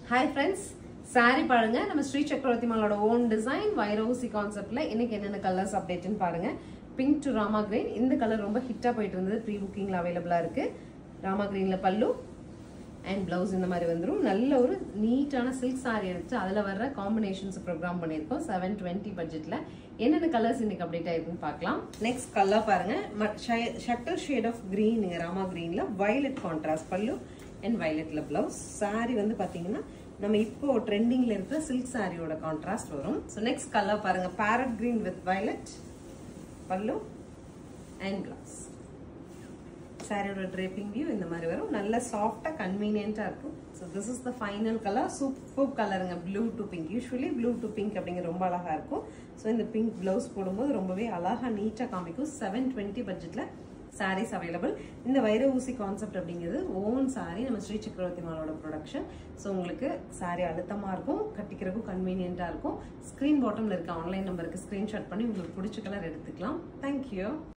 hi friends sorry பாருங்க நம்ம Sri Chakravarthy மாலோட own design வைரோசி கான்செப்ட்ல இன்னைக்கு என்னென்ன கலர்ஸ் அப்டேட்னு பாருங்க பிங்க் டு ராமா கிரீன் இந்த கலர் ரொம்ப ஹிட்டா போயிட்டு இருந்தது ப்ரீ புக்கிங்ல அவைலபிளா இருக்கு ராமா கிரீன்ல பல்லு அண்ட் பிளவுஸ் இந்த மாதிரி வந்துடும் நல்ல ஒரு நீட்டான சில்க் சாரி எடுத்து அதில் வர்ற காம்பினேஷன்ஸ் ப்ரோக்ராம் பண்ணியிருக்கோம் செவன் டுவெண்ட்டி பட்ஜெட்டில் என்னென்ன கலர்ஸ் இன்னைக்கு அப்டேட் ஆயிருக்குன்னு பார்க்கலாம் நெக்ஸ்ட் கலர் பாருங்க ஷட்டர் ஷேட் ஆஃப் க்ரீனுங்க ராமா க்ரீனில் வயலட் கான்ட்ராஸ்ட் பல்லு அண்ட் வயலட்ல பிளவுஸ் சாரி வந்து பார்த்தீங்கன்னா நம்ம இப்போ ட்ரெண்டிங்ல இருக்கிற சில்க் சாரியோட கான்ட்ராஸ்ட் வரும் ஸோ நெக்ஸ்ட் கலர் பாருங்க parrot green with violet pallu and blouse சாரியோட ட்ரேப்பிங் வியூ இந்த மாதிரி வரும் நல்ல சாஃப்டாக கன்வீனியண்ட்டாக இருக்கும் so this is the final colour super கலருங்க blue to pink usually blue to pink அப்படிங்கிற ரொம்ப அழகாக இருக்கும் ஸோ இந்த பிங்க் ப்ளவுஸ் போடும்போது ரொம்பவே அழகாக நீட்டாக காமிக்கும் செவன் டுவெண்ட்டி பட்ஜெட்டில் சாரீஸ் அவைலபிள் இந்த வைர ஊசி கான்செப்ட் அப்படிங்கிறது ஓன் சாரி நம்ம ஸ்ரீ சக்கரவர்த்தி மாலோட ப்ரொடக்ஷன் ஸோ உங்களுக்கு சாரி அழுத்தமாக இருக்கும் கட்டிக்கிறதுக்கும் கன்வீனியண்ட்டாக இருக்கும் ஸ்க்ரீன் பாட்டமில் இருக்க ஆன்லைன் நம்பருக்கு ஸ்க்ரீன்ஷாட் பண்ணி உங்களுக்கு பிடிச்ச கலர் எடுத்துக்கலாம் தேங்க்யூ